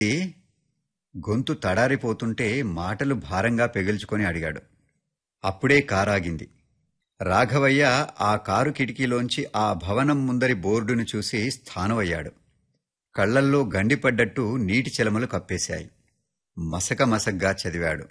గొంతు తడారిపోతుంటే మాటలు భారంగా పెగిల్చుకొని అడిగాడు అప్పుడే కారాగింది రాఘవయ్య ఆ కారు కిటికీలోంచి ఆ భవనం ముందరి బోర్డును చూసి స్థానమయ్యాడు కళ్లల్లో గండిపడ్డట్టు నీటి చెలమలు కప్పేశాయి మసక మసగ్గా చదివాడు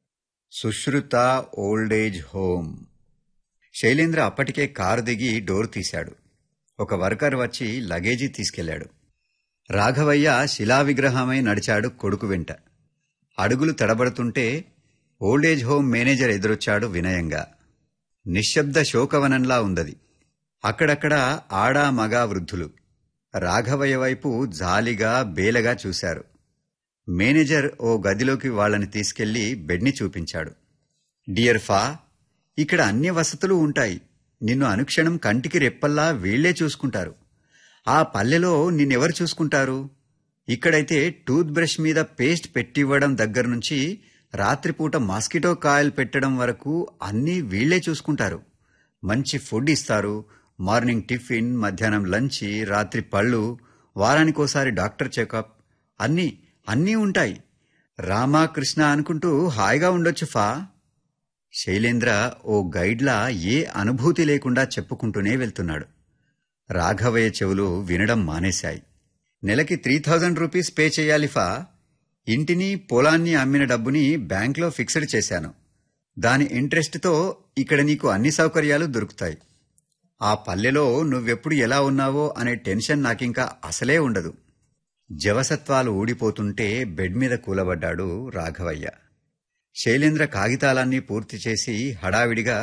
సుశ్రుత ఓల్డేజ్ హోమ్ శైలేంద్ర అప్పటికే కారు దిగి డోర్ తీశాడు ఒక వర్కర్ వచ్చి లగేజీ తీసుకెళ్లాడు రాఘవయ్య శిలావిగ్రహమై నడిచాడు కొడుకు వెంట అడుగులు తడబడుతుంటే ఓల్డేజ్ హోమ్ మేనేజర్ ఎదురొచ్చాడు వినయంగా నిశ్శబ్ద శోకవనంలా ఉందది అక్కడక్కడ ఆడా మగా వృద్ధులు రాఘవయ్య వైపు జాలిగా బేలగా చూశారు మేనేజర్ ఓ గదిలోకి వాళ్ళని తీసుకెళ్లి బెడ్ని చూపించాడు డియర్ ఫా ఇక్కడ అన్ని వసతులు ఉంటాయి నిన్ను అనుక్షణం కంటికి రెప్పల్లా వీళ్లే చూసుకుంటారు ఆ పల్లెలో నిన్నెవరు చూసుకుంటారు ఇక్కడైతే టూత్ బ్రష్ మీద పేస్ట్ పెట్టివ్వడం దగ్గర నుంచి రాత్రిపూట మాస్కిటో కాయలు పెట్టడం వరకు అన్నీ వీళ్లే చూసుకుంటారు మంచి ఫుడ్ ఇస్తారు మార్నింగ్ టిఫిన్ మధ్యాహ్నం లంచ్ రాత్రి పళ్ళు వారానికోసారి డాక్టర్ చెకప్ అన్నీ అన్నీ ఉంటాయి రామా కృష్ణ అనుకుంటూ హాయిగా ఉండొచ్చు ఫా శైలేంద్ర ఓ గైడ్లా ఏ అనుభూతి లేకుండా చెప్పుకుంటూనే వెళ్తున్నాడు రాఘవయ్య చెవులు వినడం మానేశాయి నెలకి త్రీ థౌజండ్ రూపీస్ పే చేయాలి ఫా ఇంటిని పొలాన్ని అమ్మిన డబ్బుని బ్యాంక్లో ఫిక్స్డ్ చేశాను దాని ఇంట్రెస్ట్తో ఇక్కడ నీకు అన్ని సౌకర్యాలు దొరుకుతాయి ఆ పల్లెలో నువ్వెప్పుడు ఎలా ఉన్నావో అనే టెన్షన్ నాకింకా అసలే ఉండదు జవసత్వాలు ఊడిపోతుంటే బెడ్ మీద కూలబడ్డాడు రాఘవయ్య శైలేంద్ర కాగితాలన్నీ పూర్తి చేసి హడావిడిగా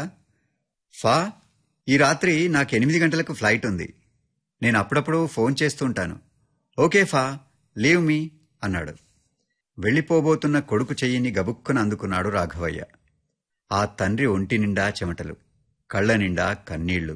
ఫా ఈ రాత్రి నాకు ఎనిమిది గంటలకు ఫ్లైట్ ఉంది నేను అప్పుడప్పుడు ఫోన్ చేస్తుంటాను ఓకే ఫా లీవ్ మీ అన్నాడు వెళ్ళిపోబోతున్న కొడుకు చెయ్యిని గబుక్కున అందుకున్నాడు రాఘవయ్య ఆ తండ్రి ఒంటి నిండా చెమటలు కళ్ళ నిండా కన్నీళ్లు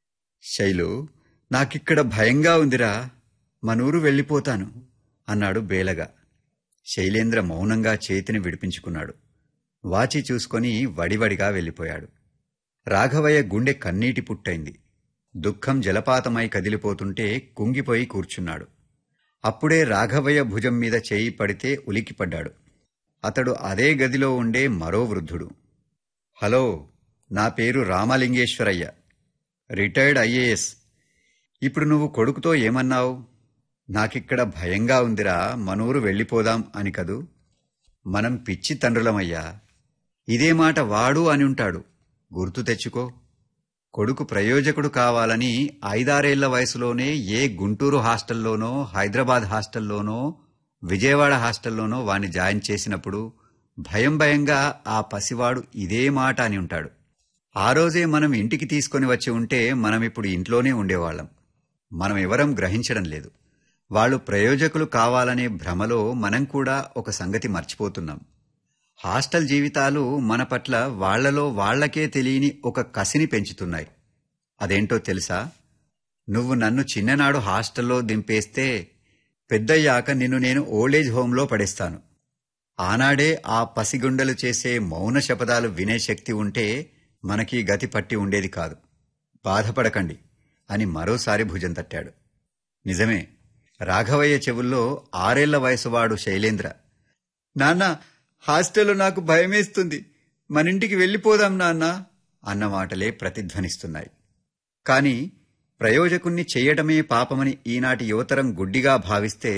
శైలు నాకిక్కడ భయంగా ఉందిరా మనూరు వెళ్ళిపోతాను అన్నాడు బేలగా శైలేంద్ర మౌనంగా చేతిని విడిపించుకున్నాడు వాచి చూసుకొని వడివడిగా వెళ్ళిపోయాడు రాఘవయ్య గుండె కన్నీటి పుట్టైంది దుఃఖం జలపాతమై కదిలిపోతుంటే కుంగిపోయి కూర్చున్నాడు అప్పుడే రాఘవయ్య భుజం మీద చేయి పడితే ఉలిక్కిపడ్డాడు అతడు అదే గదిలో ఉండే మరో వృద్ధుడు హలో నా పేరు రామలింగేశ్వరయ్య రిటైర్డ్ ఐఏఎస్ ఇప్పుడు నువ్వు కొడుకుతో ఏమన్నావు నాకిక్కడ భయంగా ఉందిరా మనూరు వెళ్ళిపోదాం అని కదూ మనం పిచ్చి తండ్రులమయ్యా ఇదే మాట వాడు అని ఉంటాడు గుర్తు తెచ్చుకో కొడుకు ప్రయోజకుడు కావాలని ఐదారేళ్ల వయసులోనే ఏ గుంటూరు హాస్టల్లోనో హైదరాబాద్ హాస్టల్లోనో విజయవాడ హాస్టల్లోనో వాణ్ణి జాయిన్ చేసినప్పుడు భయం భయంగా ఆ పసివాడు ఇదే మాట అని ఉంటాడు ఆ రోజే మనం ఇంటికి తీసుకొని వచ్చి ఉంటే మనం ఇప్పుడు ఇంట్లోనే ఉండేవాళ్ళం మనం ఎవరం గ్రహించడం లేదు వాళ్ళు ప్రయోజకులు కావాలనే భ్రమలో మనం కూడా ఒక సంగతి మర్చిపోతున్నాం హాస్టల్ జీవితాలు మన పట్ల వాళ్లలో వాళ్లకే తెలియని ఒక కసిని పెంచుతున్నాయి అదేంటో తెలుసా నువ్వు నన్ను చిన్ననాడు హాస్టల్లో దింపేస్తే పెద్దయ్యాక నిన్ను నేను ఓల్డేజ్ హోంలో పడేస్తాను ఆనాడే ఆ పసిగుండెలు చేసే మౌన శపథాలు వినే శక్తి ఉంటే మనకి గతి పట్టి ఉండేది కాదు బాధపడకండి అని మరోసారి భుజం తట్టాడు నిజమే రాఘవయ్య చెవుల్లో ఆరేళ్ల వయసువాడు శైలేంద్ర నాన్న హాస్టల్లో నాకు భయమేస్తుంది మనింటికి వెళ్ళిపోదాం నాన్న అన్న మాటలే ప్రతిధ్వనిస్తున్నాయి కాని ప్రయోజకుణ్ణి చెయ్యడమే పాపమని ఈనాటి యువతరం గుడ్డిగా భావిస్తే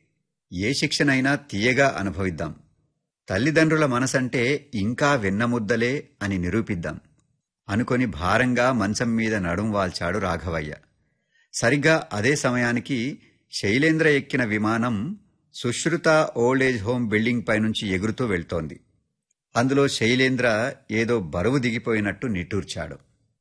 ఏ శిక్షనైనా తీయగా అనుభవిద్దాం తల్లిదండ్రుల మనసంటే ఇంకా వెన్నముద్దలే అని నిరూపిద్దాం అనుకొని భారంగా మంచం మీద నడుం వాల్చాడు రాఘవయ్య సరిగ్గా అదే సమయానికి శైలేంద్ర ఎక్కిన విమానం సుశ్రుత ఓల్డేజ్ హోమ్ బిల్డింగ్ పైనుంచి ఎగురుతూ వెళ్తోంది అందులో శైలేంద్ర ఏదో బరువు దిగిపోయినట్టు నిట్టూర్చాడు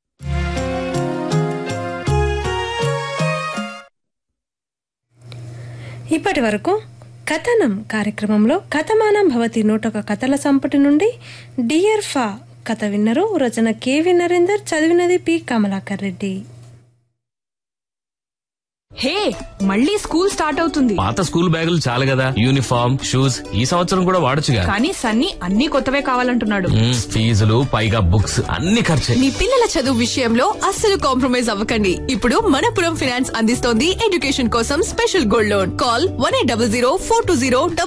ఇప్పటి వరకు కథనం కార్యక్రమంలో కథమానం భవతి నూటొక కథల సంపుటి నుండి డియర్ ఫా కథ విన్నరు రచన కెవి నరేందర్ చదివినది పి కమలాకర్ రెడ్డి హే మళ్ళీ స్కూల్ స్టార్ట్ అవుతుంది పాత స్కూల్ బ్యాగులు చాలు కదా యూనిఫామ్ షూస్ ఈ సంవత్సరం కూడా వాడొచ్చుగా కానీ సన్నీ అన్ని కొత్తవే కావాలంటున్నాడు మ్మ్, ఫీజులు పైగా బుక్స్ అన్ని ఖర్చే మీ పిల్లల చదువు విషయంలో అస్సలు కాంప్రమైజ్ అవ్వకండి ఇప్పుడు మనపురం ఫైనాన్స్ అందిస్తోంది ఎడ్యుకేషన్ కోసం special gold loan call one eight double zero four two zero